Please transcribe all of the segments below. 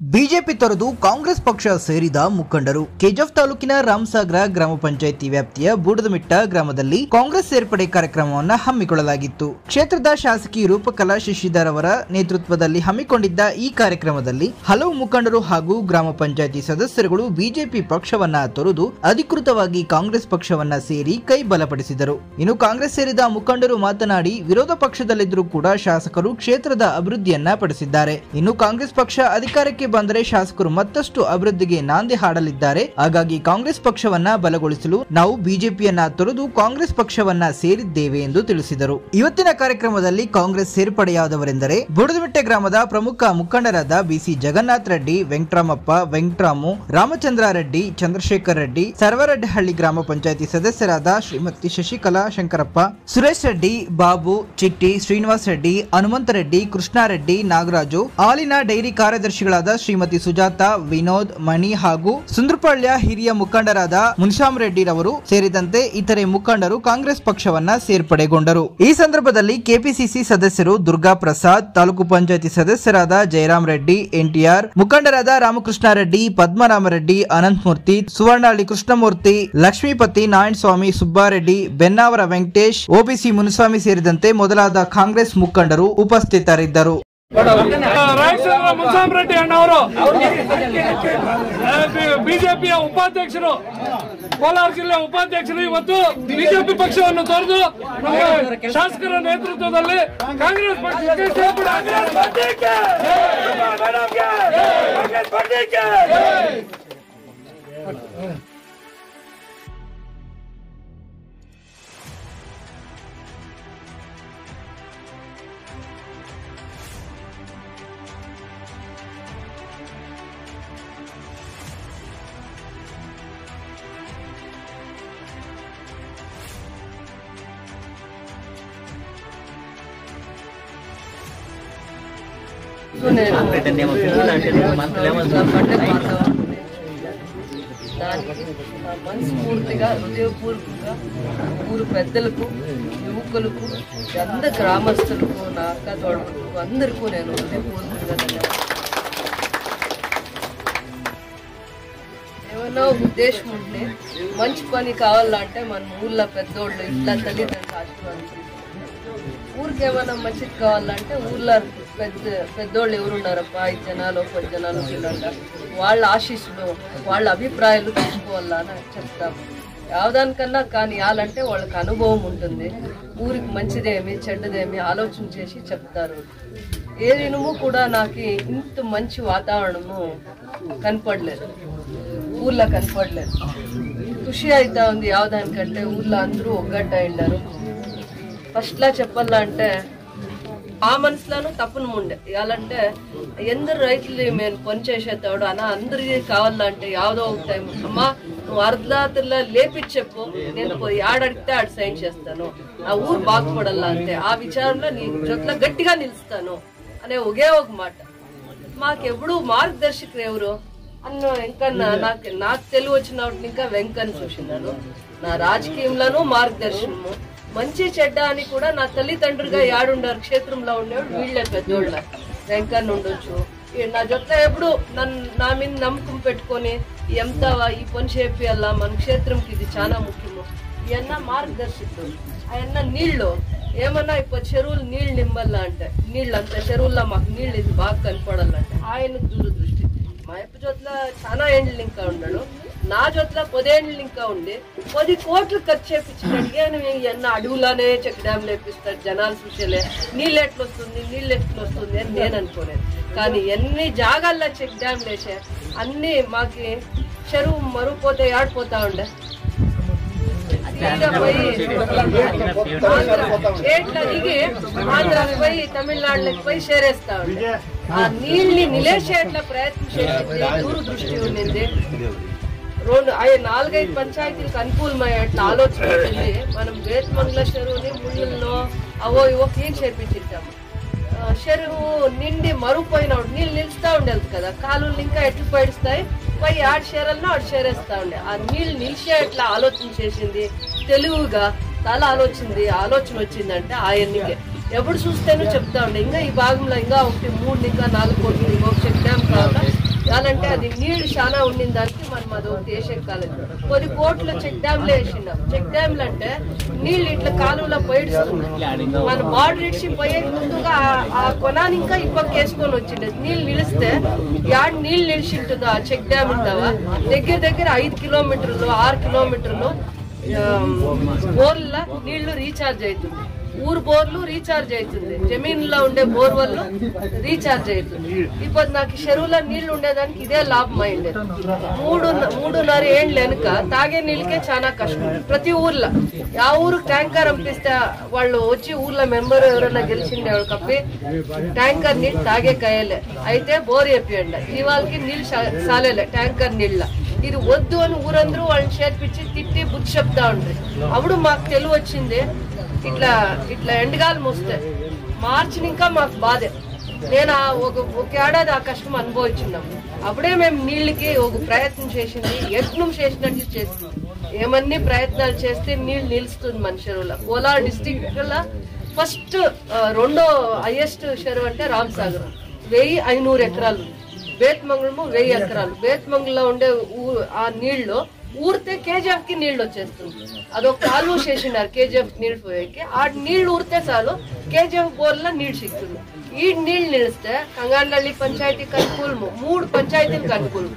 BJP ತೊರೆದು ಕಾಂಗ್ರೆಸ್ ಪಕ್ಷ ಸೇರಿದ ಮುಖಂಡರು ಕೆಜಿಎಫ್ ತಾಲೂಕಿನ ರಾಮಸಾಗರ ಗ್ರಾಮ ಪಂಚಾಯಿತಿ ವ್ಯಾಪ್ತಿಯ ಬೂಡದಮಿಟ್ಟ ಗ್ರಾಮದಲ್ಲಿ ಕಾಂಗ್ರೆಸ್ ಸೇರ್ಪಡೆ ಕಾರ್ಯಕ್ರಮವನ್ನು ಹಮ್ಮಿಕೊಳ್ಳಲಾಗಿತ್ತು ಕ್ಷೇತ್ರದ ಶಾಸಕಿ ರೂಪಕಲಾ ಶಶಿಧರ್ ಅವರ ನೇತೃತ್ವದಲ್ಲಿ ಹಮ್ಮಿಕೊಂಡಿದ್ದ ಈ ಕಾರ್ಯಕ್ರಮದಲ್ಲಿ ಹಲವು ಮುಖಂಡರು ಹಾಗೂ ಗ್ರಾಮ ಪಂಚಾಯಿತಿ ಸದಸ್ಯರುಗಳು ಬಿಜೆಪಿ ಪಕ್ಷವನ್ನ ತೊರೆದು ಅಧಿಕೃತವಾಗಿ ಕಾಂಗ್ರೆಸ್ ಪಕ್ಷವನ್ನ ಸೇರಿ ಕೈ ಬಲಪಡಿಸಿದರು ಇನ್ನು ಕಾಂಗ್ರೆಸ್ ಸೇರಿದ ಮುಖಂಡರು ಮಾತನಾಡಿ ವಿರೋಧ ಪಕ್ಷದಲ್ಲಿದ್ದರೂ ಕೂಡ ಶಾಸಕರು ಕ್ಷೇತ್ರದ ಅಭಿವೃದ್ಧಿಯನ್ನ ಪಡಿಸಿದ್ದಾರೆ ಇನ್ನು ಕಾಂಗ್ರೆಸ್ ಪಕ್ಷ ಅಧಿಕಾರಕ್ಕೆ ಬಂದರೆ ಶಾಸಕರು ಮತ್ತಷ್ಟು ಅಭಿವೃದ್ಧಿಗೆ ನಾಂದಿ ಹಾಡಲಿದ್ದಾರೆ ಹಾಗಾಗಿ ಕಾಂಗ್ರೆಸ್ ಪಕ್ಷವನ್ನ ಬಲಗೊಳಿಸಲು ನಾವು ಬಿಜೆಪಿಯನ್ನ ತೊರೆದು ಕಾಂಗ್ರೆಸ್ ಪಕ್ಷವನ್ನ ಸೇರಿದ್ದೇವೆ ಎಂದು ತಿಳಿಸಿದರು ಇವತ್ತಿನ ಕಾರ್ಯಕ್ರಮದಲ್ಲಿ ಕಾಂಗ್ರೆಸ್ ಸೇರ್ಪಡೆಯಾದವರೆಂದರೆ ಬುಡದಮಿಟ್ಟೆ ಗ್ರಾಮದ ಪ್ರಮುಖ ಮುಖಂಡರಾದ ಬಿಸಿ ಜಗನ್ನಾಥ್ ರೆಡ್ಡಿ ವೆಂಕಟರಾಮಪ್ಪ ವೆಂಕಟರಾಮು ರಾಮಚಂದ್ರ ರೆಡ್ಡಿ ಚಂದ್ರಶೇಖರ್ ರೆಡ್ಡಿ ಸರ್ವರೆಡ್ಡಿಹಳ್ಳಿ ಗ್ರಾಮ ಪಂಚಾಯಿತಿ ಸದಸ್ಯರಾದ ಶ್ರೀಮತಿ ಶಶಿಕಲಾ ಶಂಕರಪ್ಪ ಸುರೇಶ್ ರೆಡ್ಡಿ ಬಾಬು ಚಿಟ್ಟಿ ಶ್ರೀನಿವಾಸ್ ರೆಡ್ಡಿ ಹನುಮಂತ ರೆಡ್ಡಿ ಕೃಷ್ಣಾರೆಡ್ಡಿ ನಾಗರಾಜು ಹಾಲಿನ ಡೈರಿ ಕಾರ್ಯದರ್ಶಿಗಳಾದ ಶ್ರೀಮತಿ ಸುಜಾತ ವಿನೋದ್ ಮಣಿ ಹಾಗೂ ಸುಂದ್ರಪಾಳ್ಯ ಹಿರಿಯ ಮುಖಂಡರಾದ ಮುನ್ಶಾಮ್ ರೆಡ್ಡಿ ರವರು ಸೇರಿದಂತೆ ಇತರೆ ಮುಖಂಡರು ಕಾಂಗ್ರೆಸ್ ಪಕ್ಷವನ್ನ ಸೇರ್ಪಡೆಗೊಂಡರು ಈ ಸಂದರ್ಭದಲ್ಲಿ ಕೆಪಿಸಿಸಿ ಸದಸ್ಯರು ದುರ್ಗಾ ಪ್ರಸಾದ್ ತಾಲೂಕು ಪಂಚಾಯತಿ ಸದಸ್ಯರಾದ ಜಯರಾಮ್ ರೆಡ್ಡಿ ಎನ್ಟಿಆರ್ ಮುಖಂಡರಾದ ರಾಮಕೃಷ್ಣ ರೆಡ್ಡಿ ಪದ್ಮರಾಮರೆಡ್ಡಿ ಅನಂತಮೂರ್ತಿ ಸುವರ್ಣಹಳ್ಳಿ ಕೃಷ್ಣಮೂರ್ತಿ ಲಕ್ಷ್ಮೀಪತಿ ನಾರಾಯಣ ಸ್ವಾಮಿ ಸುಬ್ಬಾರೆಡ್ಡಿ ಬೆನ್ನಾವರ ವೆಂಕಟೇಶ್ ಒಬಿಸಿ ಮುನಿಸ್ವಾಮಿ ಸೇರಿದಂತೆ ಮೊದಲಾದ ಕಾಂಗ್ರೆಸ್ ಮುಖಂಡರು ಉಪಸ್ಥಿತರಿದ್ದರು ರಾಯಚೂರಿನ ಮುನ್ಸಾಮ್ ರೆಡ್ಡಿ ಅಣ್ಣವರು ಬಿಜೆಪಿಯ ಉಪಾಧ್ಯಕ್ಷರು ಕೋಲಾರ ಜಿಲ್ಲೆ ಉಪಾಧ್ಯಕ್ಷರು ಇವತ್ತು ಬಿಜೆಪಿ ಪಕ್ಷವನ್ನು ತೊರೆದು ನಮ್ಮ ಶಾಸಕರ ನೇತೃತ್ವದಲ್ಲಿ ಕಾಂಗ್ರೆಸ್ ಪಕ್ಷಕ್ಕೆ ಸೇರ್ಪಡೆ ಆಗಿದ್ದಾರೆ. ಮೇಡಮ್ಗೆ! ಕಾಂಗ್ರೆಸ್ ಪಕ್ಷಕ್ಕೆ! దానికి నా మనస్ఫూర్తిగా హృదయపూర్వకంగా ఊరు పెద్దలకు యువకులకు అందరు గ్రామస్తులకు నా అక్క తోడలకు అందరికీ నేను హృదయపూర్వకంగా ధన్యవాదాలు ఏమన్నా ఉద్దేశం ఉంటే మంచి పని కావాలంటే మన ఊర్లో పెద్దోళ్ళు ఇట్లా తల్లిదండ్రులు ఆశీర్వాదం ఊరికి ఏమైనా మంచిది కావాలంటే ఊర్లో పెద్ద పెద్దోళ్ళు ఎవరున్నారప్ప ఐదు జనాలు పది జనాలు పిల్లలు వాళ్ళ ఆశీస్సులు వాళ్ళ అభిప్రాయాలు తీసుకోవాలని చెప్తాము యావదానికన్నా కానీ వాళ్ళంటే వాళ్ళకి అనుభవం ఉంటుంది ఊరికి మంచిదేమి చెడ్డదేమి ఆలోచన చేసి చెప్తారు ఏ దినము కూడా నాకు ఇంత మంచి వాతావరణము కనపడలేదు ఊర్లో కనపడలేదు ఖుషి అవుతా ఉంది యావదానికంటే ఊర్లో అందరూ ఒగ్గట్ట అయిండారు ఫస్ట్లా చెప్పాలంటే ఆ మనసులోనూ తప్పును ఉండే ఇవ్వాలంటే ఎందరు రైతులు మేము పని చేసేతాడు అన్న అందరికి కావాలంటే యావదో ఒక టైం అమ్మా నువ్వు అర్ధరాత్రిలో లేపిచ్చి చెప్పు నేను పోయి ఆడడిగితే ఆడ సైన్ చేస్తాను ఆ ఊరు బాగుపడాలా అంటే ఆ విచారంలో నీ జొట్ల గట్టిగా నిలుస్తాను అనే ఒకే ఒక మాట మాకెప్పుడు మార్గదర్శకులు ఎవరు అన్న వెంకన్న నాకు నాకు తెలివి వచ్చినప్పుడు ఇంకా వెంకన్న చూసినాను నా రాజకీయంలోనూ మార్గదర్శనము మంచి చెడ్డ అని కూడా నా తల్లిదండ్రులుగా యాడుండారు క్షేత్రంలో ఉండేవాడు వీళ్ళే పెద్దోళ్ళ వెంకన్న ఉండొచ్చు ఈ నా జొత్త ఎప్పుడు నన్ను నా మీద నమ్మకం పెట్టుకొని ఎంత ఈ పని చేపియాలా మన క్షేత్రంకి ఇది చాలా ముఖ్యము ఇవన్న మార్గదర్శకుడు ఆయన నీళ్ళు ఏమన్నా ఇప్పుడు చెరువులు నీళ్ళు నింపల్లా అంటే నీళ్ళు అంత చెరువుల్లో మాకు నీళ్ళు ఇది బాగా కనపడాలంటే ఆయన దూరదృష్టి మా అప్ప జొత్ల చాలా ఏండ్లు ఇంకా ఉన్నాడు నా జొత్ల పదేండ్లు ఇంకా ఉండి పది కోట్లు ఖర్చు చేపించినట్టుగా ఎన్న అడవులానే చెక్ డ్యామ్ లేపిస్తాడు జనాలు చూసేలే నీళ్ళు ఎట్లా వస్తుంది నీళ్ళు ఎట్లా వస్తుంది అని నేను అనుకోలేదు కానీ ఎన్ని జాగాల్లో చెక్ డ్యామ్ లేసే అన్ని మాకి చెరువు మరుగుపోతే ఆడిపోతా ఉండే సీదా పోయి ఏట్లా దిగి ఆంధ్రాకి పోయి తమిళనాడులోకి పోయి చేరేస్తా ఉండే ఆ నీళ్ళని నిలేసేట్లా ప్రయత్నం చేసింది దూరదృష్టి ఉండింది రెండు ఐదు నాలుగైదు పంచాయతీలకు అనుకూలమయ్యేట్లా ఆలోచన వచ్చింది మనం వేతమంగళ చెరువుని ముళ్ళల్లో అవో ఇవో క్లీన్ చేపించాము చెరువు నిండి మరుగుపోయిన నీళ్ళు నిలుస్తా ఉండేది కదా కాలువలు ఇంకా ఎట్లు పడిస్తాయి పోయి ఆడు చేరల్లో ఆడు చేరేస్తా ఉండే ఆ నీళ్ళు నిలిచే ఎట్లా ఆలోచన చేసింది తెలుగుగా తల ఆలోచింది ఆలోచన వచ్చిందంటే ఆయనకే ఎప్పుడు చూస్తేనూ చెప్తా ఉండే ఇంకా ఈ భాగంలో ఇంకా ఒకటి మూడు ఇంకా నాలుగు కోట్లు ఇంకొక చెక్ డ్యామ్ కావాలా చాలంటే అది నీళ్లు చాలా ఉండిన దానికి మనం అది ఒకటి వేసేకి కాలేదు కొన్ని కోట్లు చెక్ డ్యామ్లు వేసినాం చెక్ డ్యామ్లు అంటే నీళ్లు ఇట్లా కాలువలో పోయిస్తుంది మన బార్డర్ ఇచ్చి పోయే ముందుగా ఆ- ఆ కొనాన్ని ఇంకా ఇప్పకి వేసుకొని వచ్చిండే నీళ్ళు నిలిస్తే యాడ్ నీళ్ళు నిలిచి ఉంటుందో ఆ చెక్ డ్యామ్ ఉంటావా దగ్గర దగ్గర ఐదు కిలోమీటర్లు ఆరు కిలోమీటర్లు బోర్ల నీళ్లు రీఛార్జ్ అవుతుంది ఊరు బోర్లు రీఛార్జ్ అవుతుంది జమీన్లో ఉండే బోర్ వల్ల రీఛార్జ్ అవుతుంది ఇప్పుడు నాకు చెరువులో నీళ్లు ఉండేదానికి ఇదే లాభం అయింది మూడు మూడున్నర ఏండ్ల వెనుక తాగే నీళ్ళకే చాలా కష్టం ప్రతి ఊర్లో ఆ ఊరు ట్యాంకర్ పంపిస్తే వాళ్ళు వచ్చి ఊర్లో మెంబర్ ఎవరైనా గెలిచిండే వాళ్ళు కప్పి ట్యాంకర్ నీళ్ళు తాగే కయ్యలే అయితే బోర్ చెప్పండి ఇవాళకి నీళ్ళు సా- సాలేలే ట్యాంకర్ నీళ్ళ ఇది వద్దు అని ఊరందరూ వాళ్ళని చేర్పించి తిట్టి బుద్ధి చెప్తా ఉండ్రి అప్పుడు మాకు తెలివి వచ్చింది ఇట్లా ఇట్లా ఎండగాలం వస్తే మార్చిని ఇంకా మాకు బాధే నేను ఆ ఒక ఒక ఏడాది ఆ కష్టం అనుభవించున్నాం అప్పుడే మేము నీళ్ళకి ఒక ప్రయత్నం చేసింది యత్నం చేసినట్టు చేసింది ఏమన్నీ ప్రయత్నాలు చేస్తే నీళ్ళు నిలుస్తుంది మన చెరువులో కోలార్ డిస్టిక్ లో ఫస్ట్ రెండో హైయెస్ట్ చెరువు అంటే రామసాగరం వెయ్యి ఐనూరు ఎకరాలు ఉంది. బేత్మంగళము వెయ్యి ఎకరాలు బేత్మంగళలో ఉండే ఊ- ఆ నీళ్లు ఊరితే కేజీఎఫ్ కి నీళ్లు వచ్చేస్తుంది అదొక కాలువ చేసినారు కేజీఎఫ్ నీళ్లు పోయేకి ఆ నీళ్లు ఊరితే చాలు కేజీఎఫ్ బోర్లో నీళ్లు సిక్తుంది ఈ నీళ్లు నిలిస్తే కంగాండల్లి పంచాయతీకి అనుకూలము మూడు పంచాయతీలకు అనుకూలం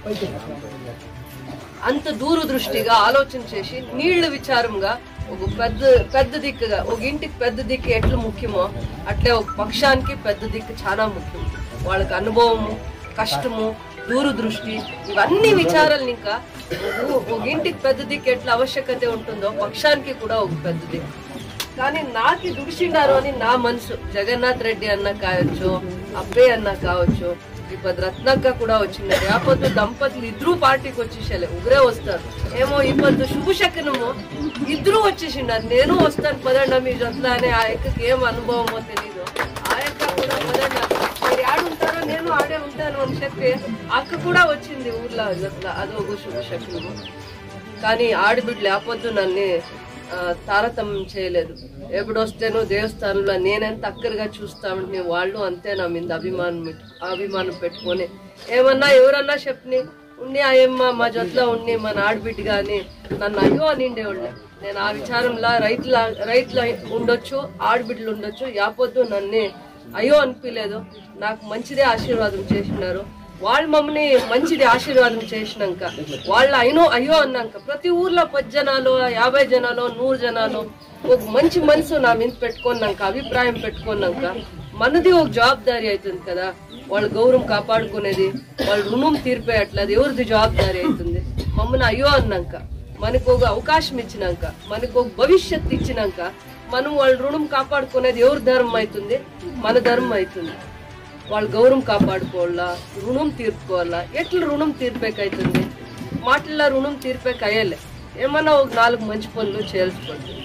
అంత దూరదృష్టిగా ఆలోచన చేసి నీళ్లు విచారంగా ఒక పెద్ద పెద్ద దిక్కుగా ఒక ఇంటికి పెద్ద దిక్కు ఎట్లా ముఖ్యమో అట్లే ఒక పక్షానికి పెద్ద దిక్కు చాలా ముఖ్యం వాళ్ళకి అనుభవము కష్టము దూరదృష్టి ఇవన్నీ విచారాలు ఇంకా ఒక- ఒక ఇంటికి పెద్ద దిక్కు ఎట్లా ఆవశ్యకత ఉంటుందో పక్షానికి కూడా ఒక పెద్ద దిక్కు కానీ నాకు దుడిచిండారు అని నా మనసు జగన్నాథ్ రెడ్డి అన్న కావచ్చు అబ్బే అన్న కావచ్చు ఇప్పుడు రత్నక్క కూడా వచ్చింది యాపొద్దు దంపతులు ఇద్దరు పార్టీకి వచ్చేసాలే ఉగ్రే వస్తారు ఏమో ఇప్పుడు శుభశకనము ఇద్దరు వచ్చేసిండారు నేను వస్తాను పదండి మీ జొత్ల అని ఆ ఎక్కకి ఏం అనుభవమో తెలీదు ఆ యొక్క కూడా పదండి మీరు ఆడుంటారో నేను ఆడే ఉంటాను అని చెప్పి అక్క కూడా వచ్చింది ఊర్లో జొత్ల అదొక శుభశకనము కానీ ఆడబిడ్డలు ఆపొద్దు నన్ను ఆ, తారతమ్యం చేయలేదు ఎప్పుడు వస్తేనో దేవస్థానంలో నేనెంత అక్కరగా చూస్తామంటే వాళ్ళు అంతే నా మీద అభిమానం పెట్టు- అభిమానం పెట్టుకొని ఏమన్నా ఎవరన్నా చెప్పని ఉండి అయ్యమ్మ మా జొత్లో ఉండి మన ఆడబిడ్డ కానీ నన్ను అయ్యో అని ఉండేవాళ్ళు నేను ఆ విచారంలో రైతుల రైతుల ఉండొచ్చు ఆడబిడ్డలు ఉండొచ్చు యాపొద్దు నన్ను అయ్యో అనిపించలేదు నాకు మంచిదే ఆశీర్వాదం చేసినారు వాళ్ళు మమ్మల్ని మంచిది ఆశీర్వాదం చేసినాక వాళ్ళు అయినో అయ్యో అన్నాక ప్రతి ఊర్లో పది జనాలు యాభై జనాలు నూరు జనాలు ఒక మంచి మనసు నా మీద పెట్టుకున్నాక అభిప్రాయం పెట్టుకున్నాక మనది ఒక జవాబారి అవుతుంది కదా వాళ్ళ గౌరవం కాపాడుకునేది వాళ్ళ రుణం తీర్పే అట్లా అది ఎవరిది జవాబారి అవుతుంది మమ్మల్ని అయ్యో అన్నాక మనకు ఒక అవకాశం ఇచ్చినాక మనకు ఒక భవిష్యత్తు ఇచ్చినాక మనం వాళ్ళ రుణం కాపాడుకునేది ఎవరి ధర్మం అవుతుంది మన ధర్మం అవుతుంది వాళ్ళ గౌరవం కాపాడుకోవాలా రుణం తీర్చుకోవాలా ఎట్లా రుణం తీర్పేకైతుంది మాటల్లో రుణం తీర్పేక అయ్యలే ఏమన్నా ఒక నాలుగు మంచి పనులు చేయాల్సిపోతుంది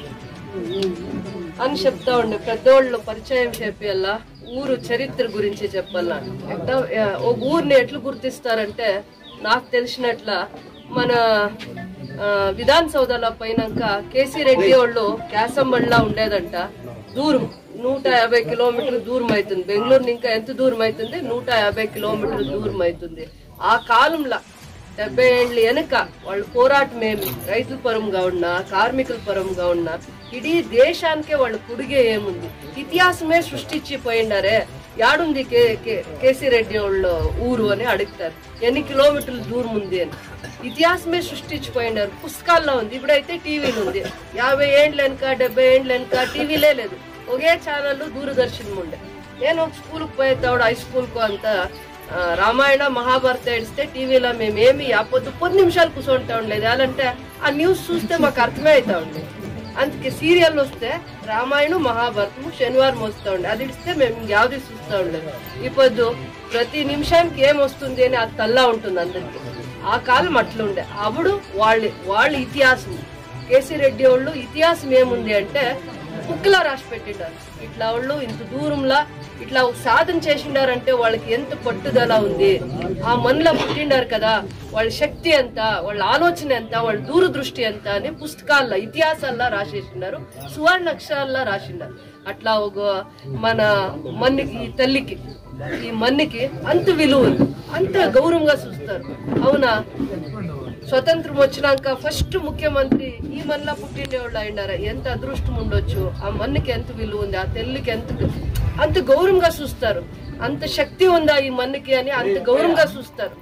అని చెప్తా ఉండే పెద్దోళ్ళు పరిచయం చేపియాలా ఊరు చరిత్ర గురించి చెప్పాలా ఎట్లా ఆ, ఒక ఊరిని ఎట్లా గుర్తిస్తారంటే నాకు తెలిసినట్ల మన ఆ, విధాన సౌదాల పైనాక కేసీ రెడ్డి వాళ్ళు క్యాసంబళ్ళ ఉండేదంట దూరం నూట యాభై కిలోమీటర్ దూరం అవుతుంది బెంగళూరు ఇంకా ఎంత దూరం అవుతుంది నూట యాభై కిలోమీటర్ దూరం అవుతుంది ఆ కాలంలో డెబ్బై ఏళ్ళు వెనక వాళ్ళు పోరాటం ఏమి రైతుల పరంగా ఉన్నా కార్మికుల పరంగా ఉన్నా ఇడీ దేశానికే వాళ్ళు కుడిగే ఏముంది ఇతిహాసమే సృష్టించి పోయిండారే యాడుంది కే కే- కేసీ రెడ్డి వాళ్ళు ఊరు అని అడుగుతారు ఎన్ని కిలోమీటర్ల దూరం ఉంది అని ఇతిహాసమే సృష్టించిపోయినారు పుస్తకాల్లో ఉంది ఇప్పుడైతే టీవీలు ఉంది యాభై ఏండ్ల వెనక డెబ్బై ఏండ్ల వెనక టీవీలే లేదు ఒకే ఛానల్ దూరదర్శన్ ఉండే నేను స్కూల్కి పోయేతాడు హై స్కూల్కు అంతా ఆ, రామాయణ మహాభారత ఏడిస్తే టీవీలో మేము ఏమి పొద్దు పది నిమిషాలు కూర్చుంటా ఉండలేదు ఎలాంటే ఆ న్యూస్ చూస్తే మాకు అర్థమే అవుతా ఉండేది అందుకే సీరియల్ వస్తే రామాయణం మహాభారతము శనివారం వస్తూ ఉండే అది ఇస్తే మేము ఇంకేది చూస్తూ ఉండలేదు ఈ పొద్దు ప్రతి నిమిషానికి ఏం వస్తుంది అని అది తల్లా ఉంటుంది అందరికి ఆ కాలం అట్లుండే అప్పుడు వాళ్ళ వాళ్ళ ఇతిహాసం కేసీ రెడ్డి వాళ్ళు ఇతిహాసం ఏముంది అంటే బుక్లా రాసి పెట్టిండారు ఇట్లా వాళ్ళు ఇంత దూరంలా ఇట్లా ఒక సాధన చేసిండారంటే వాళ్ళకి ఎంత పట్టుదల ఉంది ఆ మనలో పుట్టిండారు కదా వాళ్ళ శక్తి ఎంత వాళ్ళ ఆలోచన ఎంత వాళ్ళ దూరదృష్టి ఎంత అని పుస్తకాల్లో ఇతిహాసాల్లో రాసేసినారు సువర్ణ అక్షరాల్లో రాసిండారు అట్లా ఒక మన మనకి ఈ తల్లికి ఈ మన్నికి అంత విలువ ఉంది అంత గౌరవంగా చూస్తారు అవునా స్వతంత్రం వచ్చినాక ఫస్ట్ ముఖ్యమంత్రి ఈ మన్లా పుట్టిండేవాళ్ళు అయిండారా ఎంత అదృష్టం ఉండొచ్చు ఆ మన్నుకి ఎంత విలువ ఉంది ఆ తెల్లుకి ఎంత అంత గౌరవంగా చూస్తారు అంత శక్తి ఉందా ఈ మన్నుకి అని అంత గౌరవంగా చూస్తారు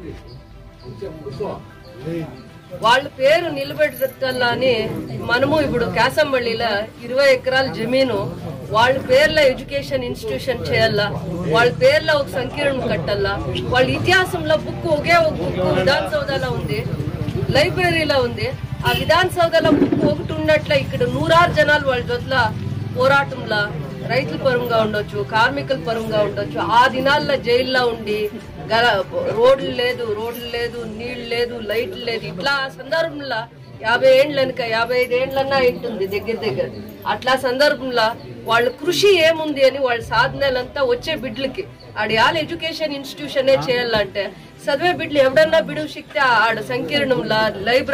వాళ్ళ పేరు నిలబెట్టాలా అని మనము ఇప్పుడు కాసంబళ్ళిలో ఇరవై ఎకరాల జమీను వాళ్ళ పేర్ల ఎడ్యుకేషన్ ఇన్స్టిట్యూషన్ చేయాలా వాళ్ళ పేర్ల ఒక సంకీర్ణం కట్టాలా వాళ్ళ ఇతిహాసంలో బుక్ ఒకే ఒక బుక్ విధాన సౌదాలో ఉంది లైబ్రరీలో ఉంది ఆ విధాన సౌదాలో బుక్ ఒకటి ఉన్నట్ల ఇక్కడ నూరారు జనాలు వాళ్ళ జొత్ల పోరాటంలో రైతుల పరంగా ఉండొచ్చు కార్మికుల పరంగా ఉండొచ్చు ఆ దినాల్లో జైల్లో ఉండి గల రోడ్లు లేదు రోడ్లు లేదు నీళ్లు లేదు లైట్లు లేదు ఇట్లా ఆ సందర్భంలో యాభై ఏండ్లు వెనక యాభై ఐదు ఏండ్లన్నా ఉంటుంది దగ్గర దగ్గర అట్లా సందర్భంలో వాళ్ళ కృషి ఏముంది అని వాళ్ళ సాధనలంతా వచ్చే బిడ్లకి ఆడ యాల ఎడ్యుకేషన్ ఇన్స్టిట్యూషనే చేయాలంటే చదివే బిడ్లు ఎవడన్నా బిడువు శక్తి ఆడ సంకీర్ణంలో లైబ్రరీ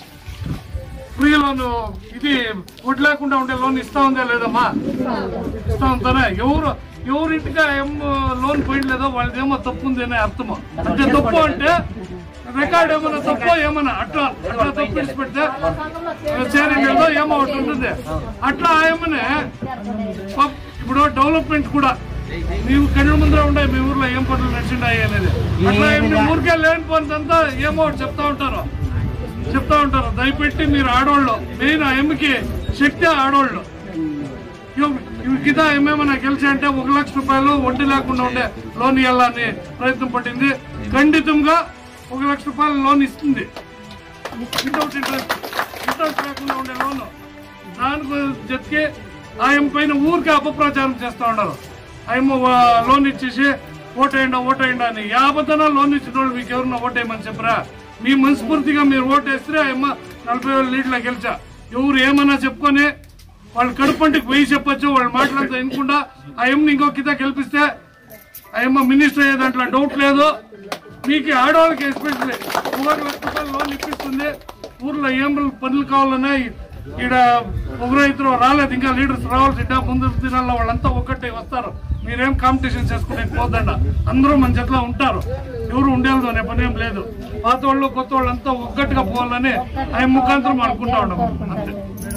ఫ్రీ లోన్ ఇది వడ్లు లేకుండా ఉండే లోన్ ఇస్తా ఉందా లేదమ్మా ఇస్తా ఉందానే ఎవరు ఎవరింటిగా ఏం లోన్ పోయలేదో వాళ్ళదేమో తప్పు ఉంది అనే అర్థము అంటే తప్పు అంటే రికార్డ్ ఏమన్నా తప్పు ఏమన్నా అట్లా అట్లా తప్పు ఇడిచి పెడితే షేరింగ్ ఏదో ఏమో ఒకటి ఉంటుంది అట్లా ఏమనే పబ్- ఇప్పుడు డెవలప్మెంట్ కూడా మేము కళ్ళ ముందర ఉండే మీ ఊర్లో ఏం పనులు నడిచిండాయి అనేది అట్లా ఏం మీ ఊరికే లేని పనులంతా ఏమో ఒకటి చెప్తా ఉంటారు చెప్తా ఉంటారు దయపెట్టి మీరు ఆడోళ్ళు మెయిన్ ఎమ్మికి శక్తి ఆడోళ్ళు ఇవి- ఇవి కింద ఏమేమన్నా గెలిచి అంటే ఒక లక్ష రూపాయలు వడ్డీ లేకుండా ఉండే లోన్ ఇవ్వాలని ప్రయత్నం పట్టింది ఖండితంగా ఒక లక్ష రూపాయల లోన్ ఇస్తుంది వితౌట్ ఇంట్రెస్ట్ ఇంట్రెస్ట్ లేకుండా ఉండే లోన్ దానికి జతికి ఆయన పైన ఊరికే అపప్రచారం చేస్తా ఉన్నారు ఆయన లోన్ ఇచ్చేసి ఓటేయండి ఓటేయండి అని యాభతన లోన్ ఇచ్చిన వాళ్ళు మీకు ఎవరన్నా ఓటేయమని చెప్పరా మీ మనస్ఫూర్తిగా మీరు ఓటేస్తే ఆయమ్మ నలభై వేల లీడ్ల గెలిచా ఎవరు ఏమన్నా చెప్పుకొని వాళ్ళు కడుపంటికి పోయి చెప్పొచ్చు వాళ్ళ మాటలంతా వినకుండా ఆయమ్మని ఇంకో కింద గెలిపిస్తే ఆయమ్మ మినిస్టర్ అయ్యే దాంట్లో డౌట్ లేదు మీకు ఆడవాళ్ళకి ఎస్పెషల్లీ మూడు లక్ష రూపాయలు లోన్ ఇప్పిస్తుంది ఊర్లో ఏం పనులు కావాలన్నా ఈడ ఒకరు ఇద్దరు రాలేదు ఇంకా లీడర్స్ రావాల్సిందా ముందు దినాల్లో వాళ్ళంతా ఒక్కటే వస్తారు మీరేం కాంపిటీషన్ చేసుకునే పోదండ అందరూ మన చేతిలో ఉంటారు ఎవరు ఉండేది అనే పని ఏం లేదు పాత వాళ్ళు కొత్త వాళ్ళంతా ఒక్కటిగా పోవాలని ఆయన ముఖాంతరం అనుకుంటా ఉన్నాం అంతే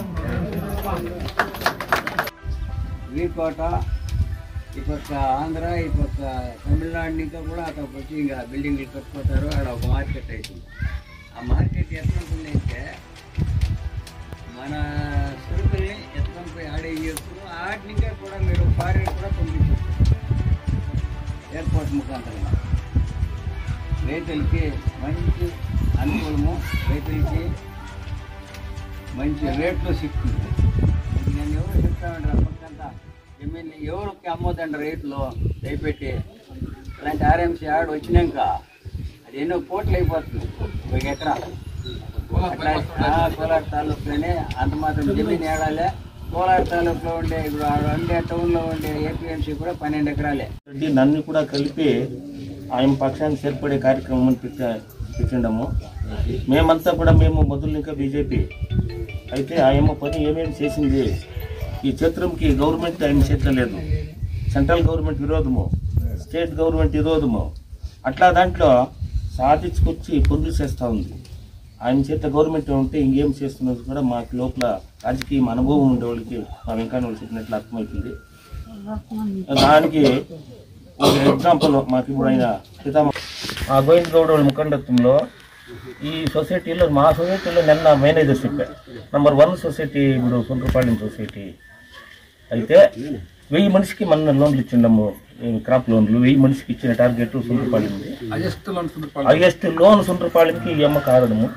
ఈ కోట ఈ పక్క ఆంధ్ర ఈ పక్క తమిళనాడు ఇంకా కూడా అక్కడ వచ్చి ఇంకా బిల్డింగ్లు కట్టుకుంటారు ఆడ ఒక మార్కెట్ అవుతుంది ఆ మార్కెట్ ఎట్లా ఉంటుంది అంటే మన సరుకుల్ని ఎత్తుకొని పోయి ఆడే చేస్తూ ఆటి నుంచే కూడా మీరు ఫారిన్ కూడా పంపించవచ్చు ఎయిర్పోర్ట్ ముఖాంతరంగా రైతులకి మంచి అనుకూలము రైతులకి మంచి రేట్లు సిక్తుంది నేను ఎవరు చెప్తా ఉంటారు పక్కంతా జమీన్ ఎవరికి అమ్మొద్దండి రేట్లు దయపెట్టి అలాంటి ఆర్ఎంసీ యాడ్ వచ్చినాక అది ఎన్నో కోట్లు అయిపోతుంది ఒక ఎకరా అట్లా ఆ, కోలార్ తాలూకులోనే అంత మాత్రం జమీన్ ఏడాలే కోలార్ తాలూకులో ఉండే ఇప్పుడు ఆ ఉండే టౌన్లో ఉండే ఏపీఎంసీ కూడా పన్నెండు ఎకరాలే రెడ్డి నన్ను కూడా కలిపి ఆయన పక్షాన్ని చేర్పడే కార్యక్రమం పెట్ట పెట్టిండము మేమంతా కూడా మేము మొదలు ఇంకా బీజేపీ అయితే ఆయమ్మ పని ఏమేమి చేసింది ఈ చిత్రంకి గవర్నమెంట్ ఆయన చేతిలో లేదు సెంట్రల్ గవర్నమెంట్ విరోధము స్టేట్ గవర్నమెంట్ విరోధము అట్లా దాంట్లో సాధించుకొచ్చి పనులు చేస్తూ ఉంది ఆయన చేత గవర్నమెంట్ ఉంటే ఇంకేం చేస్తున్నది కూడా మాకు లోపల రాజకీయ అనుభవం ఉండే వాళ్ళకి మా వెంకన్న వాళ్ళు చెప్పినట్లు అర్థమవుతుంది దానికి ఒక ఎగ్జాంపుల్ మాకు ఇప్పుడు ఆయన సీతామ ఆ గోవింద్ గౌడ్ వాళ్ళ ముఖండత్వంలో ఈ సొసైటీలో మా సొసైటీలో నిన్న మేనేజర్ చెప్పా నంబర్ వన్ సొసైటీ ఇప్పుడు సుంకరపాళెం సొసైటీ అయితే వెయ్యి మనిషికి మన లోన్లు ఇచ్చిండము ఈ క్రాప్ లోన్లు వెయ్యి మనిషికి ఇచ్చిన టార్గెట్ సుంకరపాళెంది హైయెస్ట్ లోన్ సుంకరపాళెంకి ఈ అమ్మ కారణము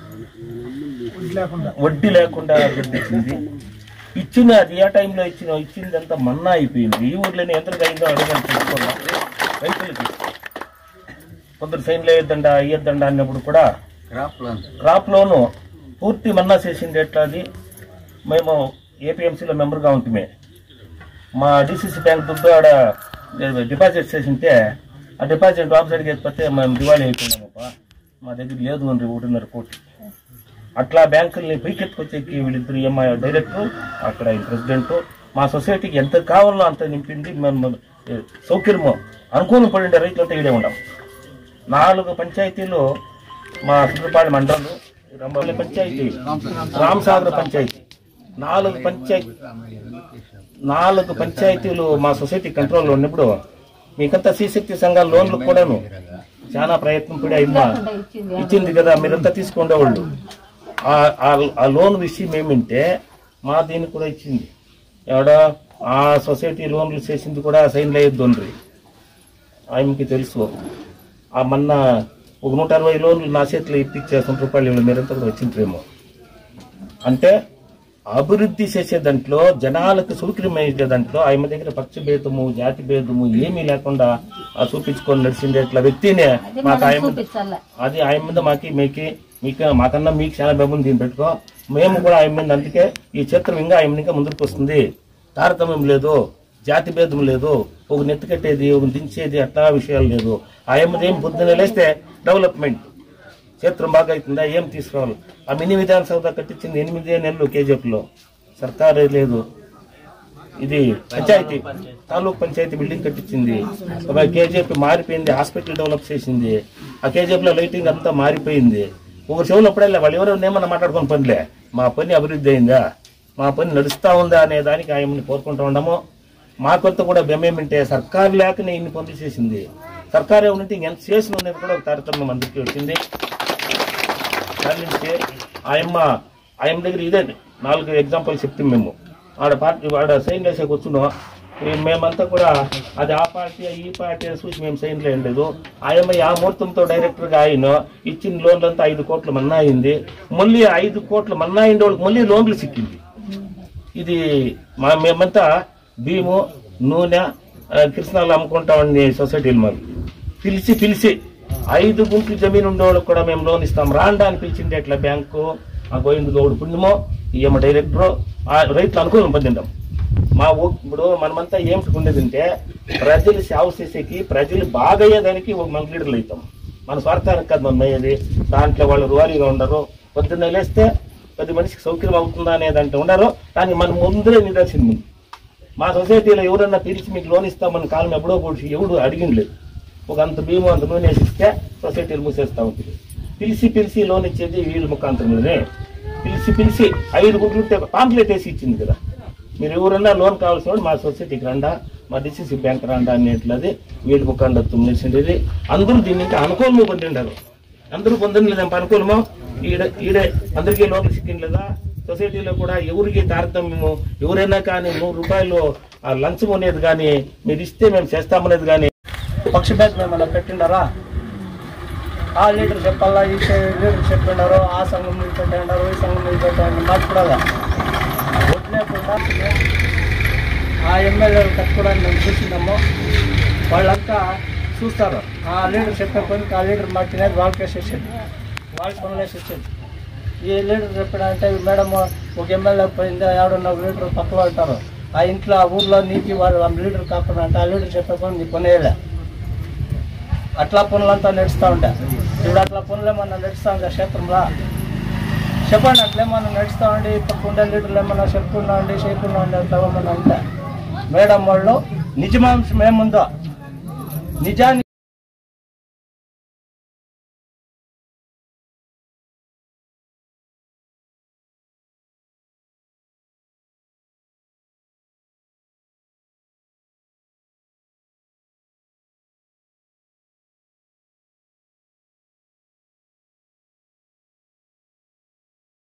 వడ్డీ లేకుండా ఇచ్చింది ఇచ్చిన అది ఏ టైంలో ఇచ్చిన ఇచ్చిందంతా మన్నా అయిపోయింది ఈ ఊర్లోనే ఎంత అయిందో అడగని తెలుసుకోవాలి రైతులకి కొందరు సైన్లు వేయొద్దండ అయ్యొద్దండ అన్నప్పుడు కూడా క్రాప్ లోన్ క్రాప్ లోను పూర్తి మన్నా చేసింది ఎట్లా అది మేము ఏపీఎంసీలో మెంబర్గా ఉంటుమే మా డిసిసి బ్యాంక్ దుడ్డు ఆడ డిపాజిట్ చేసింటే ఆ డిపాజిట్ ఆఫీసర్ చేసిపోతే మేము దివాళీ అయిపోయినామప్ప మా దగ్గర లేదు అని ఒకటిన్నర కోటి అట్లా బ్యాంకుల్ని పైకెత్తుకొచ్చేకి వీళ్ళిద్దరు ఈఎంఐ డైరెక్టర్ అక్కడ ఆయన ప్రెసిడెంట్ మా సొసైటీకి ఎంత కావాలో అంత నింపింది మేము ఏ, సౌకర్యము అనుకూలం పడిండే రైతులంతా ఈడే ఉండం నాలుగు పంచాయతీలు మా సుందరపాడి మండలం రంబల్లి పంచాయతీ రామసాగర్ పంచాయతీ నాలుగు పంచాయతీ నాలుగు పంచాయతీలు మా సొసైటీ కంట్రోల్లో ఉన్నప్పుడు మీకంతా శ్రీశక్తి సంఘాల లోన్లు కూడాను చాలా ప్రయత్నం కూడా అయిందా ఇచ్చింది కదా మీరంతా తీసుకుండేవాళ్ళు ఆ- ఆ- ఆ లోన్ విషయం ఏమంటే మా దీనికి కూడా ఇచ్చింది ఎవడ ఆ సొసైటీ లోన్లు చేసింది కూడా సైన్ లేదొండ్రి ఆయనకి తెలుసు ఆ మొన్న ఒక నూట అరవై లోన్లు నా చేతిలో ఇప్పించేసిన రూపాయలు మీరంతా కూడా వచ్చిండ్రేమో అంటే అభివృద్ధి చేసే దాంట్లో జనాలకు సౌకర్యమయ్యే దాంట్లో ఆయన దగ్గర పక్ష భేదము జాతి భేదము ఏమీ లేకుండా ఆ చూపించుకొని నడిచిండే ఇట్లా వ్యక్తినే మాకు ఆయన అది ఆయన మీద మాకి మీకి మీకు మాకన్నా మీకు చాలా బెబ్బులు దీన్ని పెట్టుకో మేము కూడా ఆయన మీద అందుకే ఈ చిత్రం ఇంకా ఆయన ఇంకా ముందుకు వస్తుంది తారతమ్యం లేదు జాతి భేదం లేదు ఒక నెత్తి కట్టేది ఒక దించేది అట్లా విషయాలు లేదు ఆయన ఏం పొద్దున్న లేస్తే డెవలప్మెంట్ క్షేత్రం బాగా అవుతుందా ఏం తీసుకురావాలి ఆ మినీ విధానసభ కట్టించింది ఎనిమిదే నెలలు కేజీఎఫ్లో సర్కారే లేదు ఇది పంచాయతీ తాలూక్ పంచాయతీ బిల్డింగ్ కట్టించింది ఒక కేజీఎఫ్ మారిపోయింది హాస్పిటల్ డెవలప్ చేసింది ఆ కేజీఎఫ్ లో లైటింగ్ అంతా మారిపోయింది ఒక చెవులు అప్పుడల్లా వాళ్ళు ఎవరు ఏమన్నా మాట్లాడుకొని పనిలే మా పని అభివృద్ధి అయిందా మా పని నడుస్తా ఉందా అనే దానికి ఆయన్ని కోరుకుంటూ ఉండము మా కొత్త కూడా బెమ్మేమంటే సర్కారు లేకనే ఇన్ని పనులు చేసింది సర్కారు ఏమంటే ఎంత చేసిన ఉన్నది కూడా ఒక తారతమ్యం అందరికీ వచ్చింది దాని నుంచి ఆయమ్మ ఆయమ్మ దగ్గర ఇదే నాలుగు ఎగ్జాంపుల్ చెప్తాం మేము ఆడ పార్టీ ఆడ సైన్ వేసేకి వచ్చున్నాం ఈ మేమంతా కూడా అది ఆ పార్టీ ఈ పార్టీ అని చూసి మేము సైన్ లేదు ఆయమ్మ ఆ ముహూర్తంతో డైరెక్టర్ గా ఆయన ఇచ్చిన లోన్లంతా ఐదు కోట్లు మన్నా అయింది మళ్ళీ ఐదు కోట్లు మన్నా అయిన వాళ్ళకి మళ్ళీ లోన్లు సిక్కింది ఇది మా మేమంతా బియ్యము నూనె ఆ, కిరసనాలు అమ్ముకుంటామని సొసైటీలు మాకు పిలిచి పిలిచి ఐదు గుంట్లు జమీన్ ఉండేవాళ్ళకి కూడా మేము లోన్ ఇస్తాం రాండా అని పిలిచింది అట్లా బ్యాంకు ఆ గోవింద్ గౌడ్ పుణ్యమో ఈఎం డైరెక్టరు ఆ రైతులు అనుకూలం పొందింటాం మా ఊ- ఇప్పుడు మనమంతా ఏం ఉండేదంటే ప్రజలు సేవ చేసేకి ప్రజలు బాగయ్యేదానికి ఒక మన లీడర్లు అవుతాం మన స్వార్థానికి కాదు మనం అయ్యేది దాంట్లో వాళ్ళు రువారీగా ఉండరు పొద్దున్న లేస్తే పది మనిషికి సౌకర్యం అవుతుందా అనే దాంట్లో ఉండరు కానీ మనం ముందరే నిదర్శనం ఉంది మా సొసైటీలో ఎవరన్నా పిలిచి మీకు లోన్ ఇస్తామని కాలం ఎప్పుడో పొడిచి ఎవడు అడిగిండలేదు ఒక అంత భీము అంత నూనె వేసి ఇస్తే సొసైటీలు మూసేస్తా ఉంటుంది పిలిచి పిలిచి లోన్ ఇచ్చేది వీళ్ళ ముఖాంతరంలోనే పిలిచి పిలిచి ఐదు గుడ్లు ఉంటే పాంప్లెట్ వేసి ఇచ్చింది కదా మీరు ఎవరన్నా లోన్ కావాల్సిన వాడు మా సొసైటీకి రండా మా డిసిసి బ్యాంక్ రండా అనేట్లది వీళ్ళ ముఖాండత్వం నిలిచిండేది అందరూ దీన్ని ఇంకా అనుకూలము పొందిండారు అందరూ పొందలేదేం అనుకూలము ఈడ ఈడే అందరికీ లోన్లు సిక్కిండ్లేదా సొసైటీలో కూడా ఎవరికి తారతమ్యము ఎవరైనా కానీ నూరు రూపాయలు ఆ లంచం అనేది కానీ మీరు ఇస్తే మేము చేస్తామనేది కానీ పక్షి బ్యాచ్ మేము అలా పెట్టిండారా ఆ లీడర్ చెప్పాలా ఈ సై- లీడర్ చెప్పినారు ఆ సంఘం మీద పెట్టినారు ఈ సంఘం మీద పెట్టండి మార్చుకోవాలా వదిలేకుండా ఆ ఎమ్మెల్యేలు కట్టుకోవడానికి మేము చూసినాము వాళ్ళంతా చూస్తారు ఆ లీడర్ చెప్పే పనికి ఆ లీడర్ మార్చినది వాళ్ళకే చేసేది వాళ్ళ పనులే చేసేది ఈ లీడర్ చెప్పాడంటే మేడం ఒక ఎమ్మెల్యే పోయింది ఎవడన్నా ఒక లీడర్ పక్క వెళ్తారు ఆ ఇంట్లో ఆ ఊర్లో నీకు వాళ్ళు ఆ లీడర్ కాకుండా అంటే ఆ లీడర్ చెప్పే పని నీ కొనేయలే అట్లా పనులంతా నడుస్తూ ఉంటాయి ఇప్పుడు అట్లా పనులు ఏమన్నా నడుస్తూ ఉంటాయి క్షేత్రంలో చెప్పండి అట్లా ఏమన్నా నడుస్తూ ఉండి పక్క ఉండే లీటర్లు ఏమన్నా చెప్తున్నా ఉండి చేయకుండా ఉండి అట్లా ఏమన్నా ఉంటాయి మేడం వాళ్ళు నిజమాంశం ఏముందో నిజాన్ని